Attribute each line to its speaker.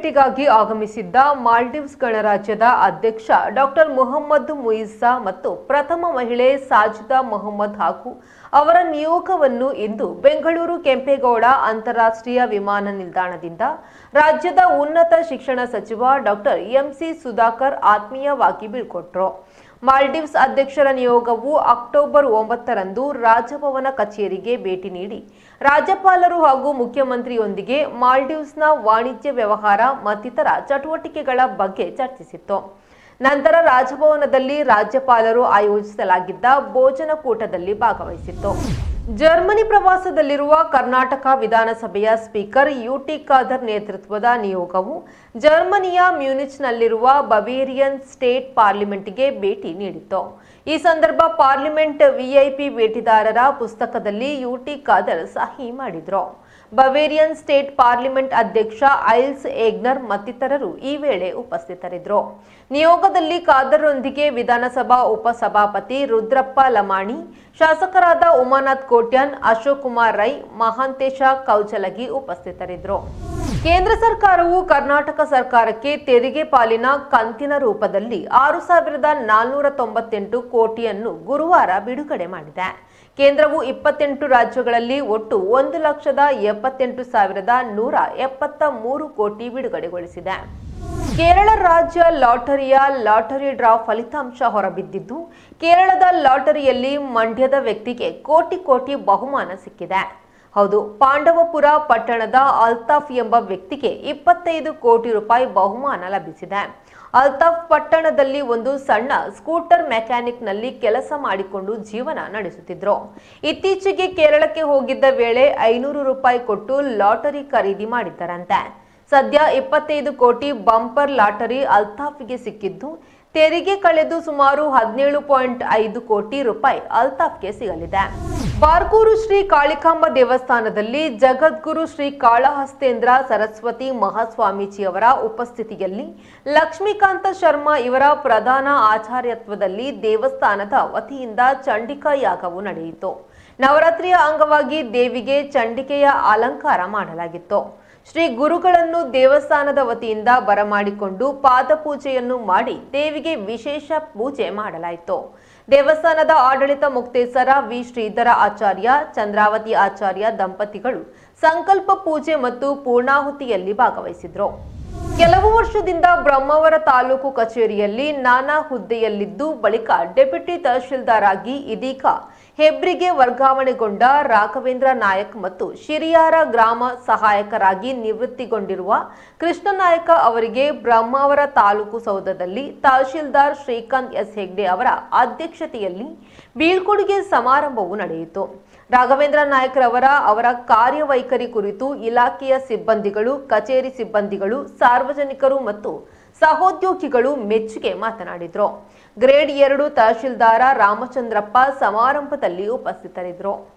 Speaker 1: ಭೇಟಿಗಾಗಿ ಆಗಮಿಸಿದ್ದ ಮಾಲ್ಡೀವ್ಸ್ ಗಣರಾಜ್ಯದ ಅಧ್ಯಕ್ಷ ಡಾಕ್ಟರ್ ಮೊಹಮ್ಮದ್ ಮುಯಿಸ್ಸಾ ಮತ್ತು ಪ್ರಥಮ ಮಹಿಳೆ ಸಾಜಿದಾ ಮೊಹಮ್ಮದ್ ಹಾಗೂ ಅವರ ನಿಯೋಗವನ್ನು ಇಂದು ಬೆಂಗಳೂರು ಕೆಂಪೇಗೌಡ ಅಂತಾರಾಷ್ಟ್ರೀಯ ವಿಮಾನ ನಿಲ್ದಾಣದಿಂದ ರಾಜ್ಯದ ಉನ್ನತ ಶಿಕ್ಷಣ ಸಚಿವ ಡಾಕ್ಟರ್ ಎಂಸಿ ಸುಧಾಕರ್ ಆತ್ಮೀಯವಾಗಿ ಬೀಳ್ಕೊಟ್ರು ಮಾಲ್ಡೀವ್ಸ್ ಅಧ್ಯಕ್ಷರ ನಿಯೋಗವು ಅಕ್ಟೋಬರ್ ಒಂಬತ್ತರಂದು ರಾಜಭವನ ಕಚೇರಿಗೆ ಭೇಟಿ ನೀಡಿ ರಾಜ್ಯಪಾಲರು ಹಾಗೂ ಮುಖ್ಯಮಂತ್ರಿಯೊಂದಿಗೆ ಮಾಲ್ಡೀವ್ಸ್ನ ವಾಣಿಜ್ಯ ವ್ಯವಹಾರ ಮತ್ತಿತರ ಚಟುವಟಿಕೆಗಳ ಬಗ್ಗೆ ಚರ್ಚಿಸಿತ್ತು ನಂತರ ರಾಜಭವನದಲ್ಲಿ ರಾಜ್ಯಪಾಲರು ಆಯೋಜಿಸಲಾಗಿದ್ದ ಭೋಜನ ಕೂಟದಲ್ಲಿ ಭಾಗವಹಿಸಿತ್ತು ಜರ್ಮನಿ ಪ್ರವಾಸದಲ್ಲಿರುವ ಕರ್ನಾಟಕ ವಿಧಾನಸಭೆಯ ಸ್ಪೀಕರ್ ಯುಟಿ ಖಾದರ್ ನೇತೃತ್ವದ ನಿಯೋಗವು ಜರ್ಮನಿಯ ಮ್ಯೂನಿಚ್ನಲ್ಲಿರುವ ಬವೇರಿಯನ್ ಸ್ಟೇಟ್ ಪಾರ್ಲಿಮೆಂಟ್ಗೆ ಭೇಟಿ ನೀಡಿತ್ತು ಈ ಸಂದರ್ಭ ಪಾರ್ಲಿಮೆಂಟ್ ವಿಐಪಿ ಭೇಟಿದಾರರ ಪುಸ್ತಕದಲ್ಲಿ ಯುಟಿ ಖಾದರ್ ಸಹಿ ಮಾಡಿದ್ರು ಬವೇರಿಯನ್ ಸ್ಟೇಟ್ ಪಾರ್ಲಿಮೆಂಟ್ ಅಧ್ಯಕ್ಷ ಐಲ್ಸ್ ಏಗ್ನರ್ ಮತ್ತಿತರರು ಈ ವೇಳೆ ಉಪಸ್ಥಿತರಿದ್ದರು ನಿಯೋಗದಲ್ಲಿ ಖಾದರ್ರೊಂದಿಗೆ ವಿಧಾನಸಭಾ ಉಪಸಭಾಪತಿ ರುದ್ರಪ್ಪ ಲಮಾಣಿ ಶಾಸಕರಾದ ಉಮಾನಾಥ್ ಕೋಟ್ಯಾನ್ ಅಶೋಕ್ ಕುಮಾರ್ ರೈ ಮಹಾಂತೇಶ ಕೌಜಲಗಿ ಉಪಸ್ಥಿತರಿದ್ದರು ಕೇಂದ್ರ ಸರ್ಕಾರವು ಕರ್ನಾಟಕ ಸರ್ಕಾರಕ್ಕೆ ತೆರಿಗೆ ಪಾಲಿನ ಕಂತಿನ ರೂಪದಲ್ಲಿ ಆರು ಸಾವಿರದ ನಾಲ್ನೂರ ತೊಂಬತ್ತೆಂಟು ಕೋಟಿಯನ್ನು ಗುರುವಾರ ಬಿಡುಗಡೆ ಮಾಡಿದೆ ಕೇಂದ್ರವು ಇಪ್ಪತ್ತೆಂಟು ರಾಜ್ಯಗಳಲ್ಲಿ ಒಟ್ಟು ಒಂದು ಲಕ್ಷದ ಎಪ್ಪತ್ತೆಂಟು ಸಾವಿರದ ನೂರ ಎಪ್ಪತ್ತ ಮೂರು ಕೋಟಿ ಬಿಡುಗಡೆಗೊಳಿಸಿದೆ ಕೇರಳ ರಾಜ್ಯ ಲಾಟರಿಯ ಲಾಟರಿ ಡ್ರಾ ಫಲಿತಾಂಶ ಹೊರಬಿದ್ದಿದ್ದು ಕೇರಳದ ಲಾಟರಿಯಲ್ಲಿ ಮಂಡ್ಯದ ವ್ಯಕ್ತಿಗೆ ಕೋಟಿ ಕೋಟಿ ಬಹುಮಾನ ಸಿಕ್ಕಿದೆ ಹೌದು ಪಾಂಡವಪುರ ಪಟ್ಟಣದ ಅಲ್ತಾಫ್ ಎಂಬ ವ್ಯಕ್ತಿಗೆ ಇಪ್ಪತ್ತೈದು ಕೋಟಿ ರೂಪಾಯಿ ಬಹುಮಾನ ಲಭಿಸಿದೆ ಅಲ್ತಾಫ್ ಪಟ್ಟಣದಲ್ಲಿ ಒಂದು ಸಣ್ಣ ಸ್ಕೂಟರ್ ಮೆಕ್ಯಾನಿಕ್ನಲ್ಲಿ ಕೆಲಸ ಮಾಡಿಕೊಂಡು ಜೀವನ ನಡೆಸುತ್ತಿದ್ರು ಇತ್ತೀಚೆಗೆ ಕೇರಳಕ್ಕೆ ಹೋಗಿದ್ದ ವೇಳೆ ಐನೂರು ರೂಪಾಯಿ ಕೊಟ್ಟು ಲಾಟರಿ ಖರೀದಿ ಮಾಡಿದ್ದರಂತೆ ಸದ್ಯ ಇಪ್ಪತ್ತೈದು ಕೋಟಿ ಬಂಪರ್ ಲಾಟರಿ ಅಲ್ತಾಫ್ಗೆ ಸಿಕ್ಕಿದ್ದು ತೆರಿಗೆ ಕಳೆದು ಸುಮಾರು ಹದಿನೇಳು ಪಾಯಿಂಟ್ ಐದು ಕೋಟಿ ರೂಪಾಯಿ ಅಲ್ತಾಫ್ಗೆ ಸಿಗಲಿದೆ ಬಾರ್ಕೂರು ಶ್ರೀ ಕಾಳಿಕಾಂಬ ದೇವಸ್ಥಾನದಲ್ಲಿ ಜಗದ್ಗುರು ಶ್ರೀ ಕಾಳಹಸ್ತೇಂದ್ರ ಸರಸ್ವತಿ ಮಹಾಸ್ವಾಮೀಜಿಯವರ ಉಪಸ್ಥಿತಿಯಲ್ಲಿ ಲಕ್ಷ್ಮೀಕಾಂತ ಶರ್ಮಾ ಇವರ ಪ್ರಧಾನ ಆಚಾರ್ಯತ್ವದಲ್ಲಿ ದೇವಸ್ಥಾನದ ವತಿಯಿಂದ ಚಂಡಿಕಾ ಯಾಗವು ನಡೆಯಿತು ನವರಾತ್ರಿಯ ಅಂಗವಾಗಿ ದೇವಿಗೆ ಚಂಡಿಕೆಯ ಅಲಂಕಾರ ಮಾಡಲಾಗಿತ್ತು ಶ್ರೀ ಗುರುಗಳನ್ನು ದೇವಸ್ಥಾನದ ವತಿಯಿಂದ ಬರಮಾಡಿಕೊಂಡು ಪಾದಪೂಜೆಯನ್ನು ಮಾಡಿ ದೇವಿಗೆ ವಿಶೇಷ ಪೂಜೆ ಮಾಡಲಾಯಿತು ದೇವಸ್ಥಾನದ ಆಡಳಿತ ಮುಕ್ತೇಸರ ವಿ ಶ್ರೀಧರ ಆಚಾರ್ಯ ಚಂದ್ರಾವತಿ ಆಚಾರ್ಯ ದಂಪತಿಗಳು ಸಂಕಲ್ಪ ಪೂಜೆ ಮತ್ತು ಪೂರ್ಣಾಹುತಿಯಲ್ಲಿ ಭಾಗವಹಿಸಿದ್ರು ಕೆಲವು ವರ್ಷದಿಂದ ಬ್ರಹ್ಮಾವರ ತಾಲೂಕು ಕಚೇರಿಯಲ್ಲಿ ನಾನಾ ಹುದ್ದೆಯಲ್ಲಿದ್ದು ಬಳಿಕ ಡೆಪ್ಯೂಟಿ ತಹಶೀಲ್ದಾರ್ ಆಗಿ ಇದೀಗ ಹೆಬ್ರಿಗೆ ವರ್ಗಾವಣೆಗೊಂಡ ರಾಘವೇಂದ್ರ ನಾಯಕ್ ಮತ್ತು ಶಿರಿಯಾರ ಗ್ರಾಮ ಸಹಾಯಕರಾಗಿ ನಿವೃತ್ತಿಗೊಂಡಿರುವ ಕೃಷ್ಣನಾಯಕ ಅವರಿಗೆ ಬ್ರಹ್ಮಾವರ ತಾಲೂಕು ಸೌಧದಲ್ಲಿ ತಹಶೀಲ್ದಾರ್ ಶ್ರೀಕಾಂತ್ ಎಸ್ ಹೆಗ್ಡೆ ಅವರ ಅಧ್ಯಕ್ಷತೆಯಲ್ಲಿ ಬೀಳ್ಕೊಡುಗೆ ಸಮಾರಂಭವು ನಡೆಯಿತು ರಾಘವೇಂದ್ರ ನಾಯಕರವರ ಅವರ ಕಾರ್ಯವೈಖರಿ ಕುರಿತು ಇಲಾಖೆಯ ಸಿಬ್ಬಂದಿಗಳು ಕಚೇರಿ ಸಿಬ್ಬಂದಿಗಳು ಸಾರ್ವಜನಿಕರು ಮತ್ತು ಸಹೋದ್ಯೋಗಿಗಳು ಮೆಚ್ಚುಗೆ ಮಾತನಾಡಿದ್ರು ಗ್ರೇಡ್ ಎರಡು ತಹಶೀಲ್ದಾರ ರಾಮಚಂದ್ರಪ್ಪ ಸಮಾರಂಭದಲ್ಲಿ ಉಪಸ್ಥಿತರಿದ್ದರು